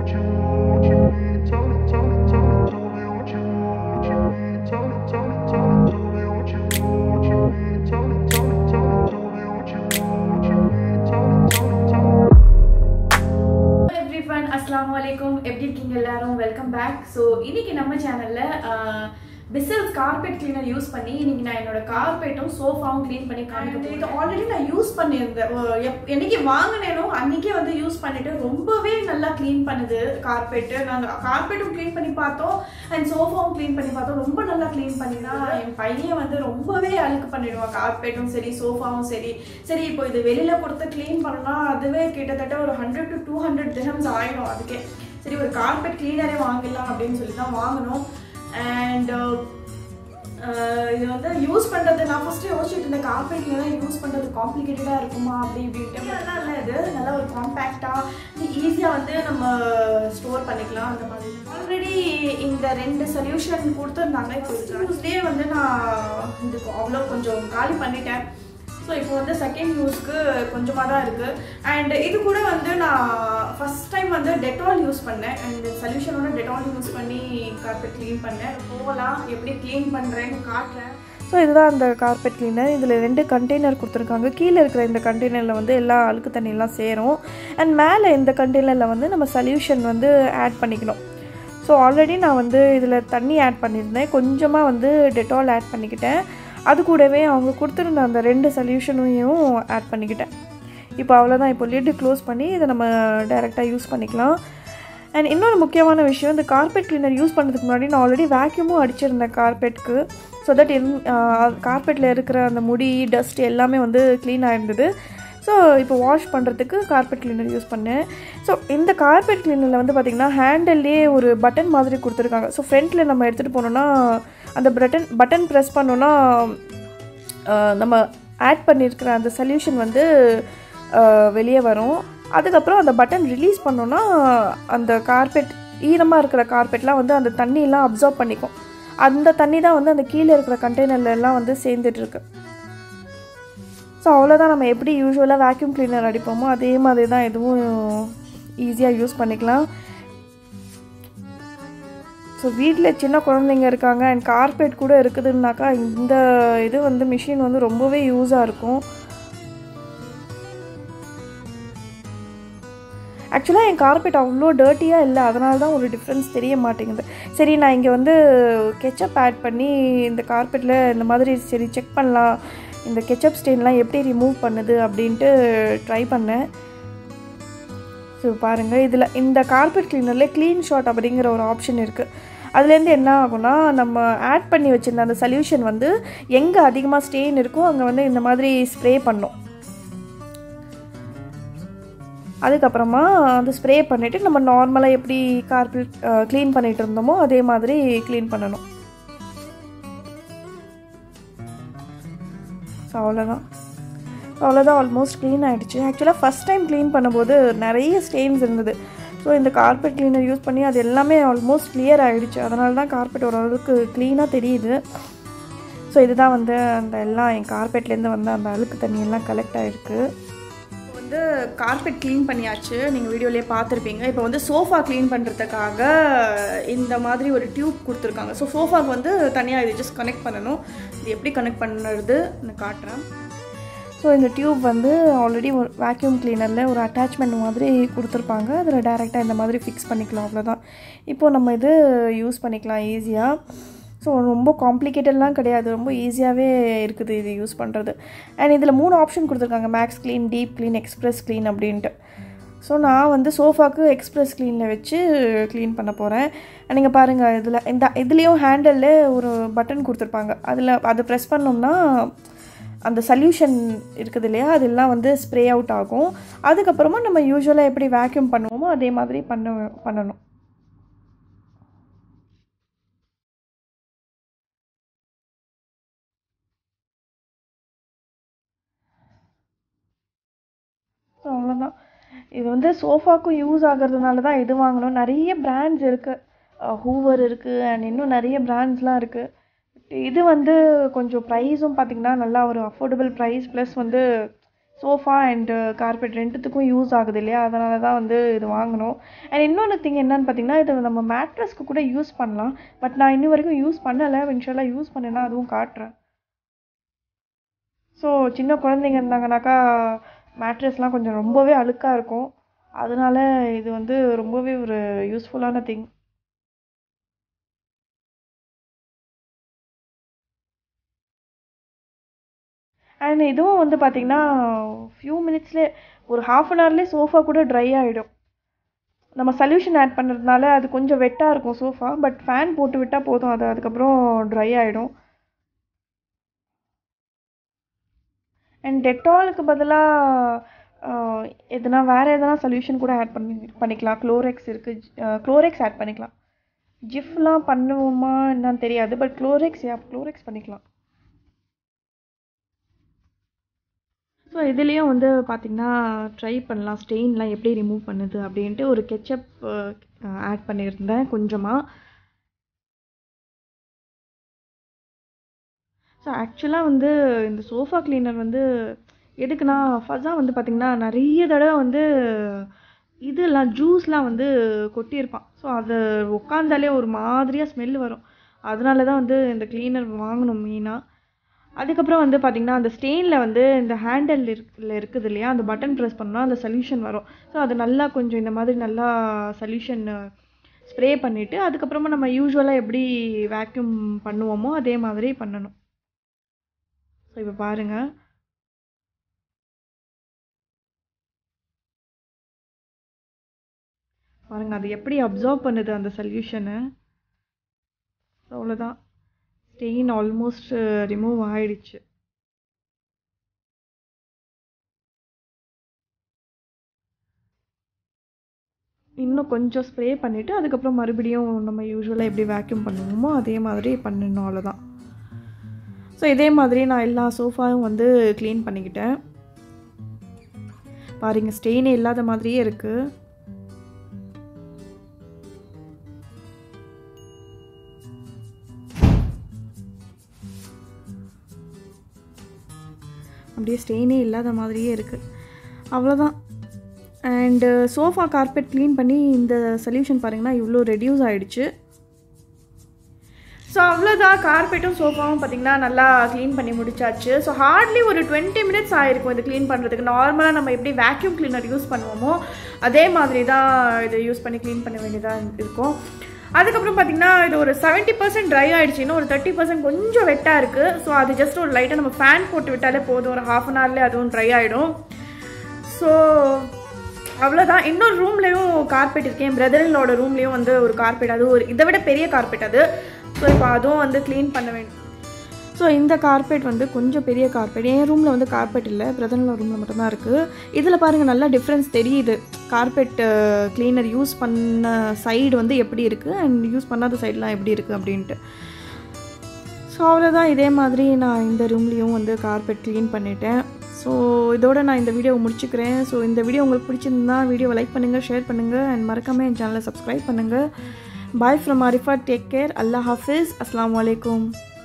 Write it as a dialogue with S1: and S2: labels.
S1: what you want, what you need. Tell me, tell me, tell me, tell me what you want, what you need. Tell me, tell me, tell me, tell me what you want, what you need. Tell me, tell me, tell me, tell me what you want, what you need. Tell me, tell me, tell me.
S2: Everyone அஸ்ஸலாமு அலைக்கும் எப்படி இருக்கீங்க எல்லாரும் welcome back so இன்னைக்கு நம்ம சேனல்ல பிசில்ஸ் carpet cleaner use பண்ணி இன்னைக்கு நான் என்னோட கார்பெட்டும் சோஃபாவும் க்ளீன் பண்ணி காமிக்க இது ஆல்ரெடி நான் யூஸ் பண்ணியிருந்தேன் அஹ் எப்- என்னைக்கு வாங்கினேனோ அன்னைக்கே வந்து யூஸ் பண்ணிட்டு ரொம்பவே நல்லா க்ளீன் பண்ணுது கார்பெட்டு நாங்கள் கார்பெட்டும் க்ளீன் பண்ணி பார்த்தோம் அண்ட் சோஃபாவும் க்ளீன் பண்ணி பார்த்தோம் ரொம்ப நல்லா க்ளீன் பண்ணினா என் பையன் வந்து ரொம்பவே அழுக்கு பண்ணிடுவான் கார்பெட்டும் சரி சோஃபாவும் சரி சரி இப்போ இது வெளியில கொடுத்து க்ளீன் பண்ணா அதுவே கிட்டத்தட்ட ஒரு hundred to two hundred dirhams ஆயிடும் அதுக்கே சரி ஒரு கார்பெட் க்ளீனரே வாங்கிடலாம் அப்படின்னு சொல்லி தான் வாங்கினோம் அண்ட் இது வந்து யூஸ் பண்ணுறது நான் ஃபஸ்ட்டு யோசிச்சுட்டு இருந்தேன் கார்பெட் கிளீனர் யூஸ் பண்ணுறது காம்ப்ளிகேட்டடாக இருக்குமா அப்படி இப்படின்ட்டு அதெல்லாம் இல்லை இது நல்லா ஒரு காம்பேக்டாக ஈஸியாக வந்து நம்ம ஸ்டோர் பண்ணிக்கலாம் அந்த மாதிரி ஆல்ரெடி இந்த ரெண்டு சொல்யூஷன் கொடுத்துருந்தாங்க இப்போ யூஸ்டே வந்து நான் இதுக்கு அவ்வளோ கொஞ்சம் காலி பண்ணிட்டேன் ஸோ இப்போ வந்து செகண்ட் யூஸ்க்கு கொஞ்சமாக தான் இருக்குது அண்ட் இது கூட வந்து நான் ஃபஸ்ட் டைம் வந்து டெட்டால் யூஸ் பண்ணேன் அண்ட் சொல்யூஷனோட டெட்டால் யூஸ் பண்ணி கார்பெட் க்ளீன் பண்ணேன் போகலாம் எப்படி க்ளீன் பண்ணுறேன்னு காட்டுறேன்
S3: ஸோ இதுதான் அந்த கார்பெட் கிளீனர் இதில் ரெண்டு கண்டெய்னர் கொடுத்துருக்காங்க கீழே இருக்கிற இந்த கண்டெய்னரில் வந்து எல்லா அழுக்கு தண்ணியெல்லாம் சேரும் அண்ட் மேலே இந்த கண்டெய்னரில் வந்து நம்ம சொல்யூஷன் வந்து ஆட் பண்ணிக்கணும் ஸோ ஆல்ரெடி நான் வந்து இதில் தண்ணி ஆட் பண்ணியிருந்தேன் கொஞ்சமாக வந்து டெட்டால் ஆட் பண்ணிக்கிட்டேன் அது கூடவே அவங்க கொடுத்துருந்த அந்த ரெண்டு சொல்யூஷனையும் ஆட் பண்ணிக்கிட்டேன் இப்போ அவ்வளோதான் இப்போ லிட்டு க்ளோஸ் பண்ணி இதை நம்ம டைரெக்டாக யூஸ் பண்ணிக்கலாம் அண்ட் இன்னொரு முக்கியமான விஷயம் இந்த கார்பெட் கிளீனர் யூஸ் பண்ணுறதுக்கு முன்னாடி நான் ஆல்ரெடி வேக்யூமும் அடிச்சிருந்தேன் கார்பெட்க்கு ஸோ தட் என் கார்பெட்டில் இருக்கிற அந்த முடி டஸ்ட் எல்லாமே வந்து க்ளீன் ஆயிருந்தது ஸோ இப்போ வாஷ் பண்ணுறதுக்கு கார்பெட் கிளீனர் யூஸ் பண்ணேன் ஸோ இந்த கார்பெட் கிளீனரில் வந்து பார்த்திங்கன்னா ஹேண்டல்லே ஒரு பட்டன் மாதிரி கொடுத்துருக்காங்க ஸோ ஃப்ரண்ட்டில் நம்ம எடுத்துகிட்டு போனோன்னா அந்த பட்டன் பட்டன் ப்ரெஸ் பண்ணோன்னா ஆஹ், நம்ம ஆட் பண்ணியிருக்கிற அந்த சொல்யூஷன் வந்து ஆஹ், வெளியே வரும் அதுக்கப்புறம் அந்த பட்டன் ரிலீஸ் பண்ணோன்னா அந்த கார்பெட் ஈரமாக இருக்கிற கார்பெட்லாம் வந்து அந்த தண்ணியெல்லாம் அப்சர்வ் பண்ணிக்கும் அந்த தண்ணி தான் வந்து அந்த கீழே இருக்கிற கண்டெய்னர்ல எல்லாம் வந்து சேர்ந்துட்டு இருக்கு ஸோ அவ்வளோதான் நம்ம எப்படி யூஸ்வலாக வேக்யூம் கிளீனர் அடிப்போமோ அதே மாதிரி தான் இதுவும் ஈஸியாக யூஸ் பண்ணிக்கலாம் ஸோ வீட்டில் சின்ன குழந்தைங்க இருக்காங்க அண்ட் கார்பெட் கூட இருக்குதுன்னாக்கா இந்த இது வந்து மிஷின் வந்து ரொம்பவே யூஸாக இருக்கும் ஆக்சுவலாக என் கார்பெட் அவ்வளோ டர்ட்டியாக இல்லை அதனால தான் ஒரு டிஃப்ரென்ஸ் தெரிய மாட்டேங்குது சரி நான் இங்கே வந்து கெச்சப் ஆட் பண்ணி இந்த கார்பெட்டில் இந்த மாதிரி சரி செக் பண்ணலாம் இந்த கெச்சப் ஸ்டெயின்லாம் எப்படி ரிமூவ் பண்ணுது அப்படின்ட்டு ட்ரை பண்ணேன் ஸோ பாருங்கள் இதில் இந்த கார்பெட் கிளீனரில் க்ளீன் ஷாட் அப்படிங்கிற ஒரு ஆப்ஷன் இருக்குது அதுலேருந்து என்ன ஆகும்னா நம்ம ஆட் பண்ணி வச்சிருந்த அந்த சொல்யூஷன் வந்து எங்கே அதிகமாக ஸ்டெயின் இருக்கோ அங்கே வந்து இந்த மாதிரி ஸ்ப்ரே பண்ணும் அதுக்கப்புறமா அது ஸ்ப்ரே பண்ணிவிட்டு நம்ம நார்மலாக எப்படி கார்பெட் க்ளீன் பண்ணிகிட்டு இருந்தோமோ அதே மாதிரி க்ளீன் பண்ணணும் ஸோ அவ்வளோதான் அவ்வளோதான் ஆல்மோஸ்ட் க்ளீன் ஆகிடுச்சு ஆக்சுவலாக ஃபஸ்ட் டைம் க்ளீன் பண்ணும்போது நிறைய ஸ்டெயின்ஸ் இருந்தது ஸோ இந்த கார்பெட் க்ளீனர் யூஸ் பண்ணி அது எல்லாமே ஆல்மோஸ்ட் clear ஆகிடுச்சு அதனால தான் கார்பெட் ஓரளவுக்கு க்ளீனாக தெரியுது ஸோ இதுதான் வந்து அந்த எல்லாம் என் கார்பெட்லேருந்து வந்து அந்த அழுக்கு தண்ணி எல்லாம் கலெக்ட் ஆகிருக்கு
S2: வந்து கார்பெட் க்ளீன் பண்ணியாச்சு நீங்கள் வீடியோலேயே பார்த்துருப்பீங்க இப்போ வந்து சோஃபா க்ளீன் பண்ணுறதுக்காக இந்த மாதிரி ஒரு டியூப் கொடுத்துருக்காங்க ஸோ சோஃபாக்கு வந்து தனியாக இது ஜஸ்ட் கனெக்ட் பண்ணணும் இது எப்படி கனெக்ட் பண்ணுறது நான் காட்டுறேன்
S3: ஸோ இந்த டியூப் வந்து ஆல்ரெடி ஒரு வேக்யூம் கிளீனரில் ஒரு அட்டாச்மெண்ட் மாதிரி கொடுத்துருப்பாங்க அதில் டேரெக்டாக இந்த மாதிரி ஃபிக்ஸ் பண்ணிக்கலாம் அவ்வளோதான் இப்போது நம்ம இது யூஸ் பண்ணிக்கலாம் ஈஸியாக ஸோ ரொம்ப காம்ப்ளிகேட்டட்லாம் கிடையாது ரொம்ப ஈஸியாகவே இருக்குது இது யூஸ் பண்ணுறது அண்ட் இதில் மூணு ஆப்ஷன் கொடுத்துருக்காங்க max clean deep clean express clean அப்படின்ட்டு ஸோ நான் வந்து சோஃபாக்கு எக்ஸ்ப்ரெஸ் க்ளீனில் வச்சு க்ளீன் பண்ண போகிறேன் நீங்கள் பாருங்கள் இதில் இந்த இதுலேயும் ஹேண்டலில் ஒரு பட்டன் கொடுத்துருப்பாங்க அதில் அதை ப்ரெஸ் பண்ணோம்னா அந்த சொல்யூஷன் இருக்குது இல்லையா அதெல்லாம் வந்து ஸ்ப்ரே அவுட் ஆகும் அதுக்கப்புறமா நம்ம யூஸ்வலாக எப்படி வேக்யூம் பண்ணுவோமோ அதே மாதிரி பண்ண பண்ணணும் ஸோ அவ்வளோதான் இது வந்து சோஃபாக்கும் யூஸ் ஆகிறதுனால தான் இது வாங்கணும் நிறைய பிராண்ட்ஸ் இருக்குது ஹூவர் இருக்குது அண்ட் இன்னும் நிறைய பிராண்ட்ஸ்லாம் இருக்குது இது வந்து கொஞ்சம் ப்ரைஸும் பார்த்திங்கன்னா நல்லா ஒரு அஃபோர்டபுள் ப்ரைஸ் ப்ளஸ் வந்து சோஃபா அண்ட் கார்பெட் ரெண்டுத்துக்கும் யூஸ் ஆகுது இல்லையா அதனால தான் வந்து இது வாங்கினோம் அண்ட் இன்னொன்று திங் என்னன்னு பார்த்தீங்கன்னா இது நம்ம மேட்ரஸ்க்கு கூட யூஸ் பண்ணலாம் பட் நான் இன்னி வரைக்கும் யூஸ் பண்ணலை இன்ஷால்லாம் யூஸ் பண்ணேன்னா அதுவும் காட்டுறேன் ஸோ சின்ன குழந்தைங்க இருந்தாங்கனாக்கா மேட்ரஸ்லாம் கொஞ்சம் ரொம்பவே அழுக்காக இருக்கும் அதனால இது வந்து ரொம்பவே ஒரு யூஸ்ஃபுல்லான திங் அண்ட் இதுவும் வந்து பார்த்திங்கன்னா ஃபியூ மினிட்ஸ்லேயே ஒரு ஹாஃப் அன் ஹவர்லேயே சோஃபா கூட ட்ரை ஆகிடும் நம்ம சொல்யூஷன் ஆட் பண்ணுறதுனால அது கொஞ்சம் வெட்டாக இருக்கும் சோஃபா பட் ஃபேன் போட்டு விட்டால் போதும் அது அதுக்கப்புறம் ட்ரை ஆகிடும் அண்ட் டெட்டாலுக்கு பதிலாக எதுனா வேறு எதனா சொல்யூஷன் கூட ஆட் பண்ணி பண்ணிக்கலாம் க்ளோரெக்ஸ் இருக்குது க்ளோரெக்ஸ் ஆட் பண்ணிக்கலாம் ஜிஃப்லாம் பண்ணுவோமா என்னன்னு தெரியாது பட் க்ளோரெக்ஸ் யா க்ளோரெக்ஸ் பண்ணிக்கலாம் ஸோ இதுலேயும் வந்து பார்த்திங்கன்னா ட்ரை பண்ணலாம் ஸ்டெயின்லாம் எப்படி ரிமூவ் பண்ணுது அப்படின்ட்டு ஒரு கெச்சப் ஆட் பண்ணியிருந்தேன் கொஞ்சமாக ஸோ ஆக்சுவலாக வந்து இந்த சோஃபா கிளீனர் வந்து எதுக்குன்னா ஃபஸ்ட்டாக வந்து பார்த்திங்கன்னா நிறைய தடவை வந்து இதெல்லாம் ஜூஸ்லாம் வந்து கொட்டியிருப்பான் ஸோ அது உட்காந்தாலே ஒரு மாதிரியாக ஸ்மெல் வரும் அதனால தான் வந்து இந்த க்ளீனர் வாங்கணும் மெயினாக அதுக்கப்புறம் வந்து பார்த்திங்கன்னா அந்த ஸ்டெயினில் வந்து இந்த ஹேண்டில் இருக்குல இருக்குது இல்லையா அந்த பட்டன் ப்ரெஸ் பண்ணால் அந்த சொல்யூஷன் வரும் ஸோ அது நல்லா கொஞ்சம் இந்த மாதிரி நல்லா சொல்யூஷன் ஸ்ப்ரே பண்ணிவிட்டு அதுக்கப்புறமா நம்ம யூஸ்வலாக எப்படி வேக்யூம் பண்ணுவோமோ அதே மாதிரி பண்ணணும் ஸோ இப்போ பாருங்கள் பாருங்கள் அது எப்படி அப்சர்வ் பண்ணுது அந்த சொல்யூஷனை அவ்வளோதான் ஸ்டெயின் ஆல்மோஸ்ட் ரிமூவ் ஆயிடுச்சு இன்னும் கொஞ்சம் ஸ்ப்ரே பண்ணிவிட்டு அதுக்கப்புறம் மறுபடியும் நம்ம யூஸ்வலாக எப்படி வேக்யூம் பண்ணுவோமோ அதே மாதிரி பண்ணணும் அவ்வளோதான் ஸோ இதே மாதிரி நான் எல்லா சோஃபாவும் வந்து க்ளீன் பண்ணிக்கிட்டேன் பாருங்க ஸ்டெயினே இல்லாத மாதிரியே இருக்குது அப்படியே ஸ்டெயினே இல்லாத மாதிரியே இருக்குது அவ்வளோதான் அண்டு சோஃபா கார்பெட் க்ளீன் பண்ணி இந்த சொல்யூஷன் பாருங்கன்னா இவ்வளோ ரெடியூஸ் ஆகிடுச்சு ஸோ அவ்வளோதான் கார்பெட்டும் சோஃபாவும் பார்த்திங்கன்னா நல்லா க்ளீன் பண்ணி முடிச்சாச்சு ஸோ ஹார்ட்லி ஒரு டுவெண்ட்டி மினிட்ஸ் ஆயிருக்கும் இது க்ளீன் பண்ணுறதுக்கு நார்மலாக நம்ம எப்படி வேக்யூம் கிளீனர் யூஸ் பண்ணுவோமோ அதே மாதிரி தான் இது யூஸ் பண்ணி க்ளீன் பண்ண வேண்டியதாக இருக்கும் அதுக்கப்புறம் பார்த்தீங்கன்னா இது ஒரு செவன்ட்டி பர்சன்ட் ட்ரை ஆகிடுச்சு இன்னும் ஒரு தேர்ட்டி பர்சன்ட் கொஞ்சம் வெட்டாக இருக்குது ஸோ அது ஜஸ்ட் ஒரு லைட்டாக நம்ம ஃபேன் போட்டு விட்டாலே போதும் ஒரு ஹாஃப் அன் ஹவர்லேயே அதுவும் ட்ரை ஆகிடும் ஸோ அவ்வளோதான் இன்னொரு ரூம்லேயும் கார்பெட் இருக்கேன் என் பிரதரினோட ரூம்லேயும் வந்து ஒரு கார்பெட் அது ஒரு இதை விட பெரிய கார்பெட் அது ஸோ இப்போ அதுவும் வந்து க்ளீன் பண்ண வேண்டும் ஸோ இந்த கார்பெட் வந்து கொஞ்சம் பெரிய கார்பெட் என் ரூமில் வந்து கார்பெட் இல்லை பிரதரில் ரூமில் மட்டும்தான் இருக்குது இதில் பாருங்கள் நல்லா டிஃப்ரென்ஸ் தெரியுது கார்பெட் க்ளீனர் யூஸ் பண்ண சைடு வந்து எப்படி இருக்குது அண்ட் யூஸ் பண்ணாத சைட்லாம் எப்படி இருக்குது அப்படின்ட்டு ஸோ அவ்வளோதான் இதே மாதிரி நான் இந்த ரூம்லேயும் வந்து கார்பெட் க்ளீன் பண்ணிட்டேன் ஸோ இதோட நான் இந்த வீடியோவை முடிச்சுக்கிறேன் ஸோ இந்த வீடியோ உங்களுக்கு பிடிச்சிருந்தா வீடியோவை லைக் பண்ணுங்கள் ஷேர் பண்ணுங்கள் அண்ட் மறக்காமல் என் சேனலை சப்ஸ்கிரைப் பண்ணுங்கள் bye from Arifa take care அல்லா ஹாஃபிஸ் அஸ்லாம் வலைக்கம்